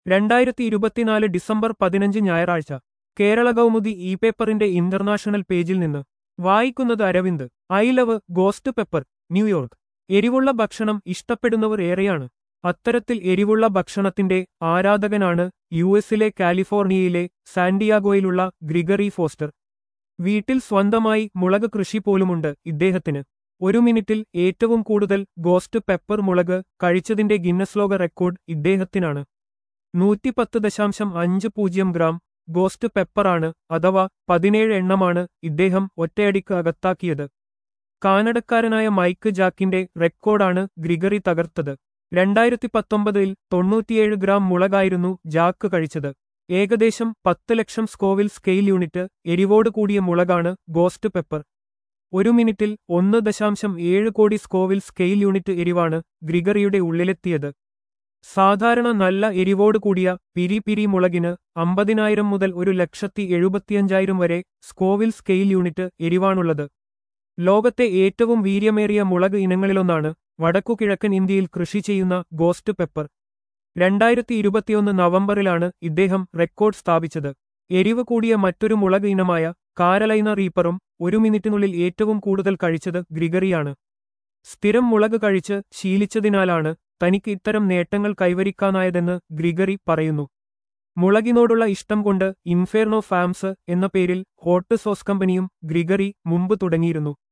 രണ്ടായിരത്തി ഇരുപത്തിനാല് ഡിസംബർ പതിനഞ്ച് ഞായറാഴ്ച കേരള കൗമുദി ഇ പേപ്പറിന്റെ ഇന്റർനാഷണൽ പേജിൽ നിന്ന് വായിക്കുന്നത് Aravind I love ghost pepper New York എരിവുള്ള ഭക്ഷണം ഇഷ്ടപ്പെടുന്നവർ ഏറെയാണ് അത്തരത്തിൽ എരിവുള്ള ഭക്ഷണത്തിന്റെ ആരാധകനാണ് യു എസിലെ കാലിഫോർണിയയിലെ സാന്റിയാഗോയിലുള്ള ഗ്രിഗറി ഫോസ്റ്റർ വീട്ടിൽ സ്വന്തമായി മുളക് കൃഷി പോലുമുണ്ട് ഇദ്ദേഹത്തിന് ഒരു മിനിറ്റിൽ ഏറ്റവും കൂടുതൽ ഗോസ്റ്റ് പെപ്പർ മുളക് കഴിച്ചതിന്റെ ഗിന്നസ് ലോക റെക്കോർഡ് ഇദ്ദേഹത്തിനാണ് നൂറ്റിപ്പത്ത് ദശാംശം അഞ്ച് പൂജ്യം ഗ്രാം ഗോസ്റ്റ് പെപ്പറാണ് അഥവാ പതിനേഴ് എണ്ണമാണ് ഇദ്ദേഹം ഒറ്റയടിക്ക് അകത്താക്കിയത് കാനഡക്കാരനായ മൈക്ക് ജാക്കിന്റെ റെക്കോർഡാണ് ഗ്രിഗറി തകർത്തത് രണ്ടായിരത്തി പത്തൊമ്പതിൽ തൊണ്ണൂറ്റിയേഴ് ഗ്രാം മുളകായിരുന്നു ജാക്ക് കഴിച്ചത് ഏകദേശം പത്ത് ലക്ഷം സ്കോവിൽ സ്കെയിൽ യൂണിറ്റ് എരിവോട് കൂടിയ മുളകാണ് ഗോസ്റ്റ് പെപ്പർ ഒരു മിനിറ്റിൽ ഒന്ന് ദശാംശം ഏഴ് കോടി സ്കോവിൽ സ്കെയിൽ യൂണിറ്റ് എരിവാണ് ഗ്രിഗറിയുടെ ഉള്ളിലെത്തിയത് സാധാരണ നല്ല എരിവോട് കൂടിയ പിരി പിരി മുളകിന് അമ്പതിനായിരം മുതൽ ഒരു ലക്ഷത്തി എഴുപത്തിയഞ്ചായിരം വരെ സ്കോവിൽ സ്കെയിൽ യൂണിറ്റ് എരിവാണുള്ളത് ലോകത്തെ ഏറ്റവും വീര്യമേറിയ മുളക് ഇനങ്ങളിലൊന്നാണ് വടക്കുകിഴക്കൻ ഇന്ത്യയിൽ കൃഷി ചെയ്യുന്ന ഗോസ്റ്റ് പെപ്പർ രണ്ടായിരത്തി ഇരുപത്തിയൊന്ന് നവംബറിലാണ് ഇദ്ദേഹം റെക്കോർഡ് സ്ഥാപിച്ചത് എരിവ് കൂടിയ മറ്റൊരു മുളക് ഇനമായ കാരലൈന റീപ്പറും ഒരു മിനിറ്റിനുള്ളിൽ ഏറ്റവും കൂടുതൽ കഴിച്ചത് ഗ്രിഗറിയാണ് സ്ഥിരം മുളക് കഴിച്ച് ശീലിച്ചതിനാലാണ് തനിക്ക് ഇത്തരം നേട്ടങ്ങൾ കൈവരിക്കാനായതെന്ന് ഗ്രിഗറി പറയുന്നു മുളകിനോടുള്ള ഇഷ്ടം കൊണ്ട് ഇൻഫേർണോ ഫാംസ് എന്ന പേരിൽ ഹോട്ട് സോസ് കമ്പനിയും ഗ്രിഗറി മുമ്പ് തുടങ്ങിയിരുന്നു